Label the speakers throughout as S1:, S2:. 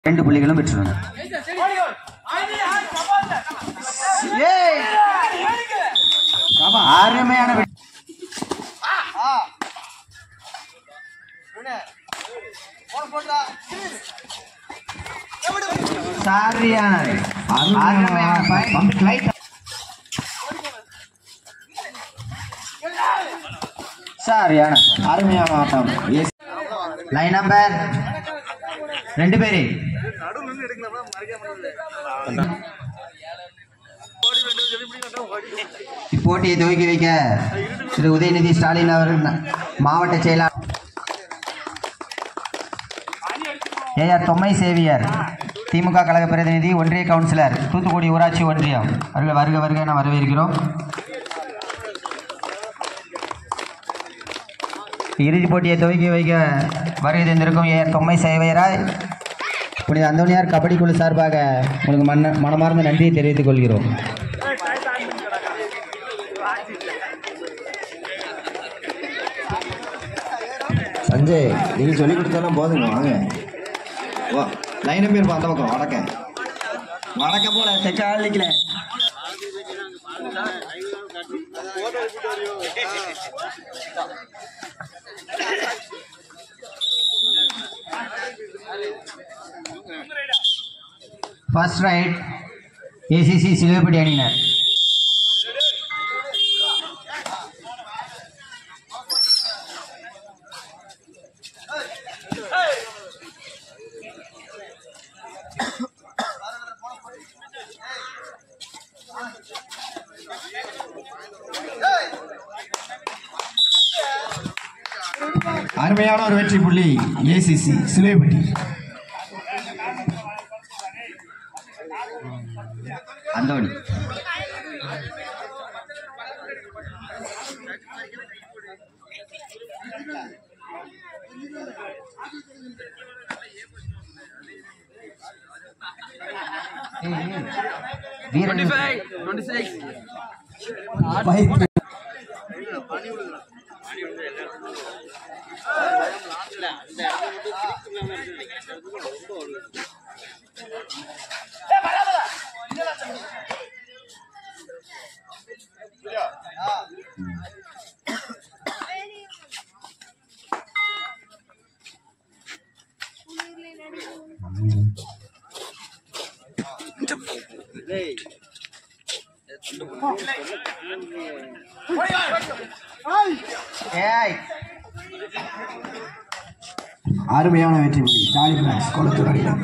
S1: ரெண்டு புள்ளிகளும் பெற்றுள்ளனர் ஏய்! அருமையான வெற்றி. சரியான அருமையான பந்து flight. சரியான அருமையான ஆட்டம் லைன் நம்பர் ரெண்டு பேரு இப்போட்டியை துவக்கி வைக்க திரு உதயநிதி ஸ்டாலின் அவர்கள் ந- மாவட்ட செயலாளர் ஏஆர் தொம்மை சேவியர் திமுக கழக பிரதிநிதி ஒன்றிய கவுன்சிலர் தூத்துக்குடி ஊராட்சி ஒன்றியம் அவர்கள் வருக வருக என வரவேற்கிறோம் இறுதிப் போட்டியை துவக்கி வைக்க வருகை தந்திருக்கும் ஏஆர் தொம்மை சேவையராய் புனித அந்தோனியார் கபடி குழு சார்பாக உங்களுக்கு மன்ன மனமார்ந்த நன்றியை தெரிவித்துக் கொள்கிறோம்
S2: சஞ்சய் நீங்க சொல்லி கொடுத்தாலும் போதுங்க வாங்க வா லைன் நம்பர் அந்த பக்கம் வடக்க
S1: வணக்க போல தெக்க ஆளிக்கல ஃபர்ஸ்ட் ரைட் ஏசிசி சிலுவைப்பட்டி அணியினர்
S2: அருமையான ஒரு வெற்றி புள்ளி ஏசிசி சிலுவைப்பட்டி
S1: அந்தோணி வீரன்
S2: பைக்
S1: ஏய்
S2: அருமையான வெற்றி புள்ளி ஜாலி பிரான்ஸ் கொளத்தூர் அணியினர்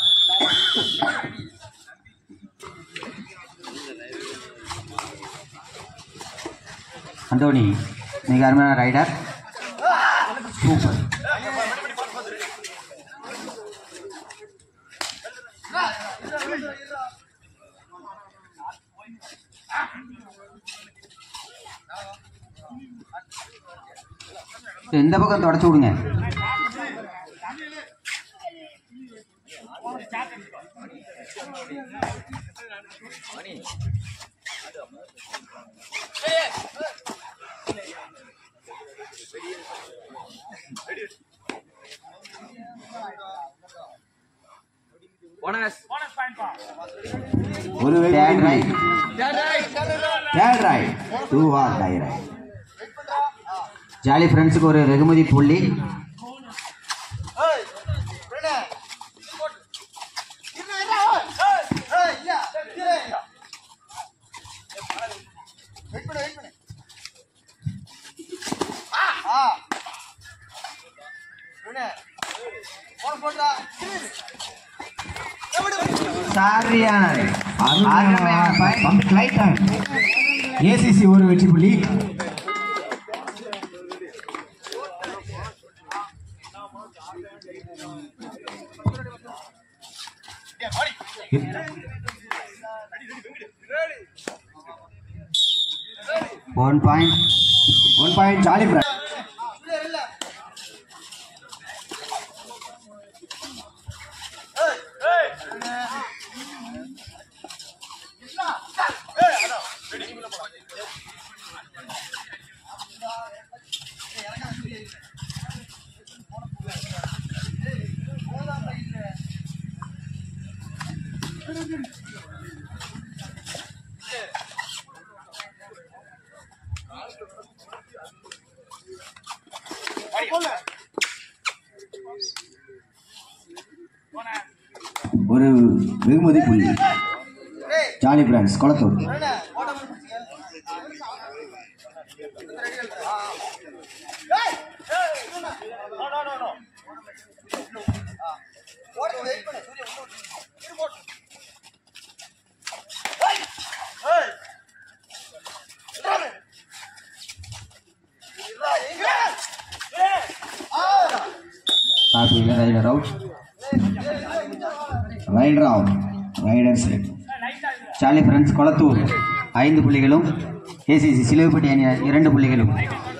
S1: அந்தோணி மிக அருமையான ரைடர் சூப்பர் இந்த பக்கம் தொடச்சு விடுங்க
S2: ஒரு வெற்றி
S1: Third
S2: புள்ளி
S1: right.
S2: Third right do or die right
S1: jolly ஃப்ரெண்ட்ஸுக்கு ஒரு வெகுமதி புள்ளி சரியான அருமையான பயன்.
S2: ஏசிசி ஒரு வெற்றி புள்ளி
S1: one point
S2: one point jolly friends ஒரு வெகுமதி புள்ளி ஜாலி பிரான்ஸ் குளத்தூர் காப்பி raider out raider out raider set
S1: jolly friends Kolathur ஐந்து புள்ளிகளும் ஏசிசி சிலுவைப்பட்டி அணியினர் இரண்டு புள்ளிகளும்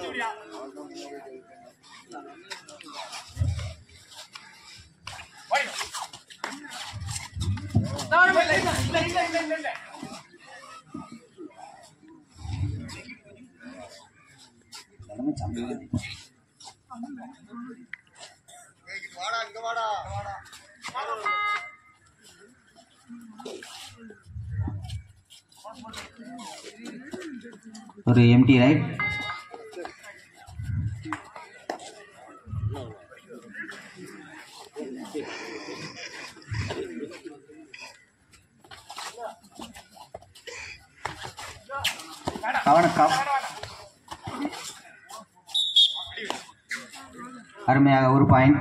S1: ஒரு எம்டி ரைட் கவனக்கம் அருமையாக ஒரு பாயிண்ட்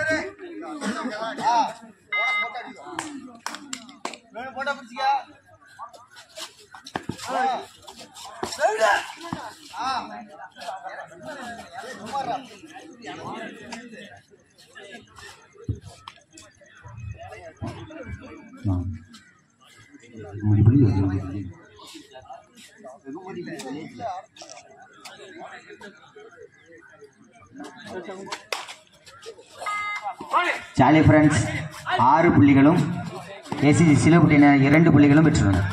S1: சாலி ஃப்ரெண்ட்ஸ் ஆறு புள்ளிகளும் ஏசிசி சிலுவப்பட்டியினர் இரண்டு புள்ளிகளும் பெற்றுள்ளனர்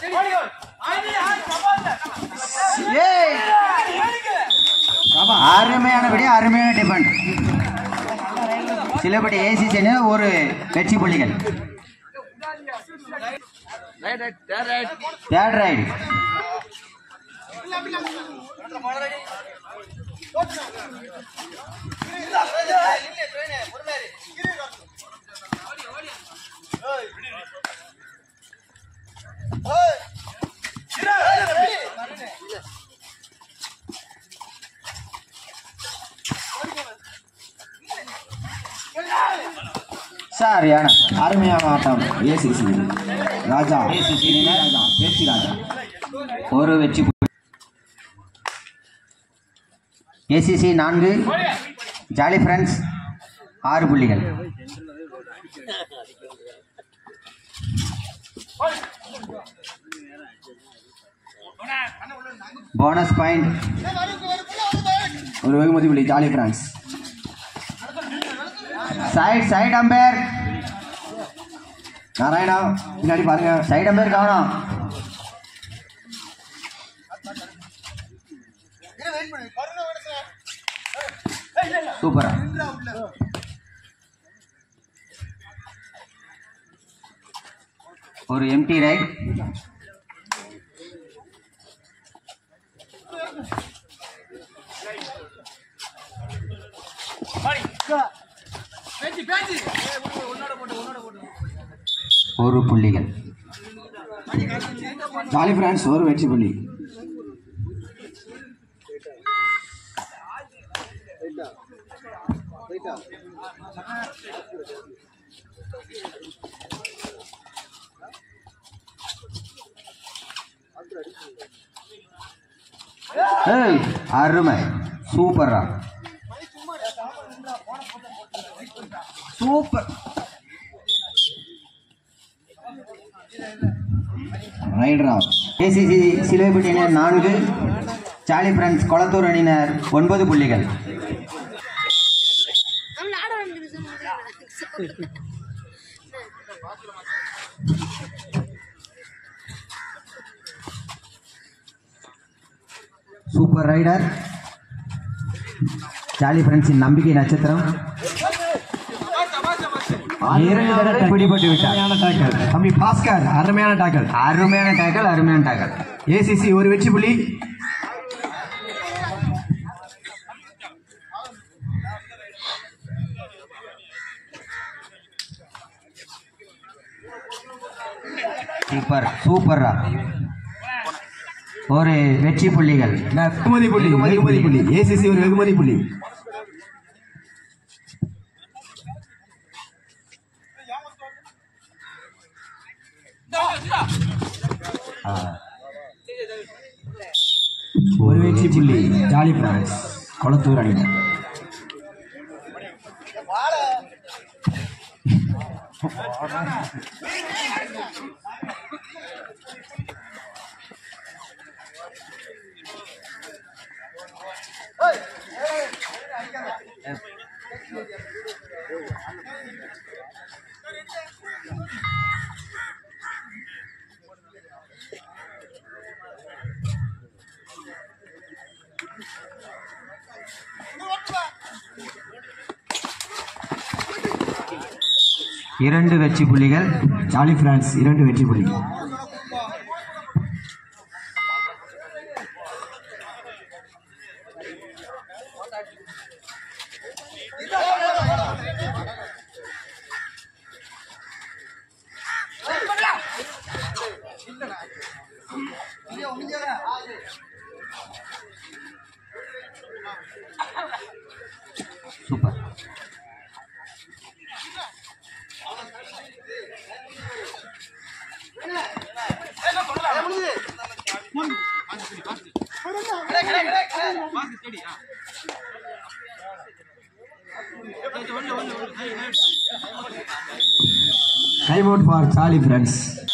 S1: அருமையானபடி அருமையான டிஃபெண்ட் சிலபடி ஏசிசி அணியினர் ஒரு வெற்றி புள்ளிகள் தேர்ட் ரைடு சரியான
S2: அருமையான ஆட்டம் ஏசிசி ராஜா
S1: ஏசிசி அணியினர்
S2: ராஜா பேச்சு ராஜா
S1: ஒரு வெற்றி ஏசிசி நான்கு ஜாலி ஃப்ரெண்ட்ஸ் ஆறு புள்ளிகள் போனஸ் பாயிண்ட்
S2: ஒரு வெகுமதி புள்ளி jolly friends
S1: side side umpire
S2: Narayana பின்னாடி பாருங்க
S1: சைட் அம்பேர் கவனம் சூப்பரா ஒரு எம்டி ரைட் ஒரு புள்ளிகள்
S2: ஜாலி பிரான்ஸ் ஒரு வெற்றி புள்ளி
S1: ஏய் அருமை சூப்பரா சூப்பர்
S2: ரைடரா
S1: ஏசிசி சிலுவைப்பட்டியினர் நான்கு சாலி பிரான்ஸ் கொளத்தூர் அணியினர் ஒன்பது புள்ளிகள்
S3: நம்ம ஆட வேண்டியது
S1: சூப்பர் ரைடர் சாலி பிரான்ஸின் நம்பிக்கை நட்சத்திரம் இரண்டு தடவை பிடிபட்டு விட்டார்
S2: அருமையான டாக்கல் தம்பி பாஸ்கர் அருமையான டாக்கல்
S1: அருமையான டேக்கல் அருமையான டேக்கல்
S2: ஏசிசி ஒரு வெற்றி புள்ளி
S1: சூப்பர் சூப்பர்ரா ஒரு வெற்றி புள்ளிகள்
S2: வெகுமதி புள்ளி வெகுமதி புள்ளி ஏசிசி ஒரு வெகுமதி புள்ளி
S1: ஆ.
S2: ஒரு வெற்றி புள்ளி ஜாலி பிரான்ஸ் கொளத்தூர் அணியினர்
S1: இரண்டு வெற்றி புள்ளிகள்
S2: ஜாலி பிரான்ஸ் இரண்டு வெற்றி புள்ளி
S1: super
S2: time out for jolly friends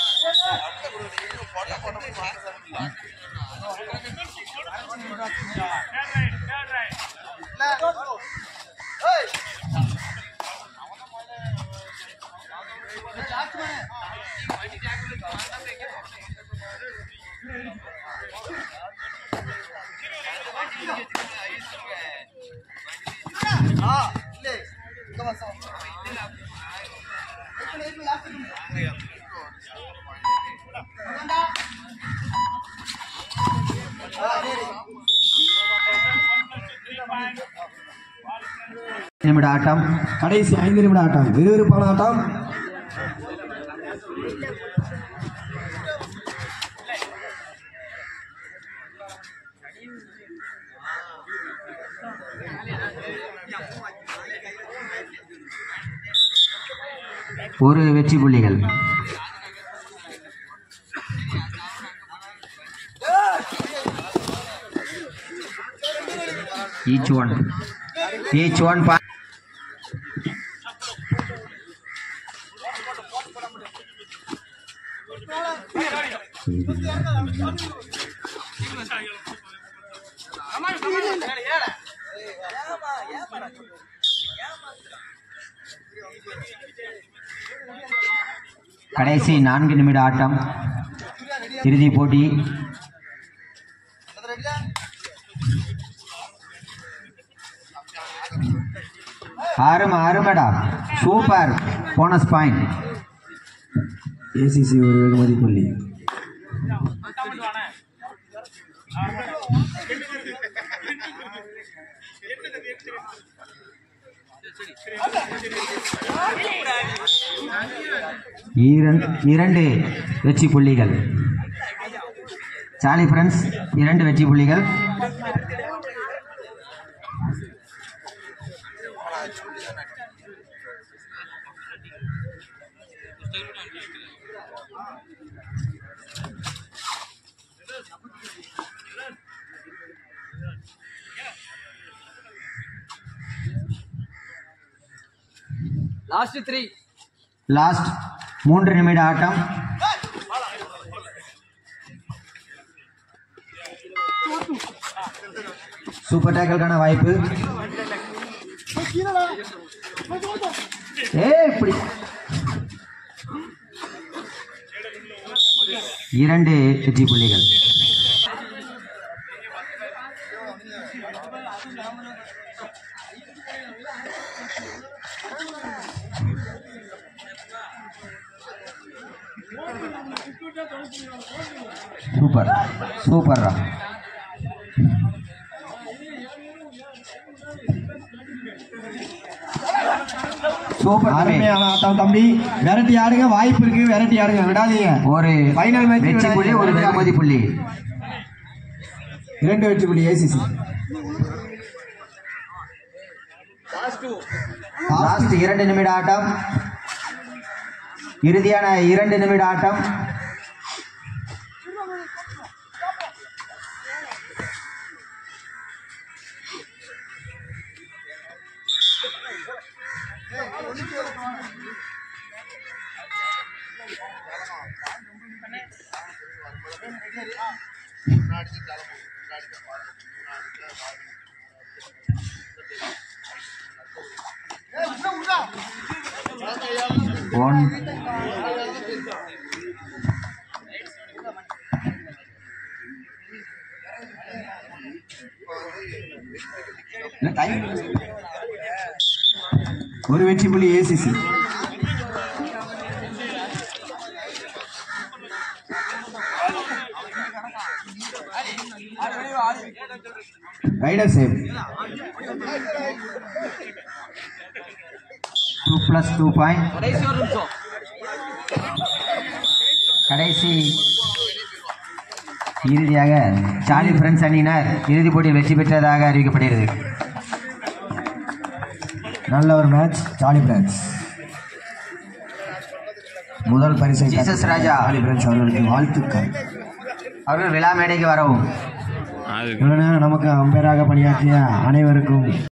S1: நிமிட ஆட்டம்
S2: கடைசி ஐந்து நிமிட ஆட்டம் விறுவிறுப்பான ஆட்டம்
S1: ஒரு வெற்றி புள்ளிகள் each one each one pa- கடைசி நான்கு நிமிட ஆட்டம் இறுதிப் போட்டி அருமை அருமைடா சூப்பர் போனஸ் பாயிண்ட்
S2: ஏசிசி ஒரு வெகுமதி புள்ளி
S1: ஈரன்- இரண்டு வெற்றி புள்ளிகள் சாலி ஃப்ரெண்ட்ஸ் இரண்டு வெற்றி புள்ளிகள்
S4: லாஸ்ட் த்ரீ
S1: லாஸ்ட் மூன்று நிமிட ஆட்டம் சூப்பர் டேக்கலுக்கான வாய்ப்பு ஏ இப்படி இரண்டு வெற்றி புள்ளிகள் சூப்பர் சூப்பர்ரா சூப்பர் தம்பி.
S2: அருமையான ஆட்டம் தம்பி விரட்டி ஆடுங்க வாய்ப்பு இருக்கு விரட்டி ஆடுங்க விடாதீங்க
S1: ஒரு
S2: Final match
S1: வெற்றி புள்ளி ஒரு
S2: விடாதீங்க.
S1: வெகுமதி புள்ளி
S2: இரண்டு வெற்றி புள்ளி ஏசிசி
S1: லாஸ்ட் இரண்டு நிமிட ஆட்டம் இறுதியான இரண்டு நிமிட ஆட்டம் ஒன் இல்ல, time.
S2: ஒரு வெற்றி புள்ளி ACC raider save
S1: two plus two point
S4: கடைசி ஒரு நிமிஷம்
S1: கடைசி இறுதியாக சாலி ஃப்ரெண்ட்ஸ் அணியினர் இறுதிப் போட்டியில் வெற்றி பெற்றதாக அறிவிக்கப்படுகிறது
S2: நல்ல ஒரு மேட்ச் ஜாலி பிரான்ஸ் முதல் பரிசை
S1: ஜீசஸ் ராஜா.
S2: ஜாலி பிரான்ஸ் அவர்களுக்கு வாழ்த்துக்கள்
S1: அவர்கள் விழா மேடைக்கு வரவும்
S2: இவ்வளவு நேரம் நமக்கு அம்பேராக பணியாற்றிய அனைவருக்கும்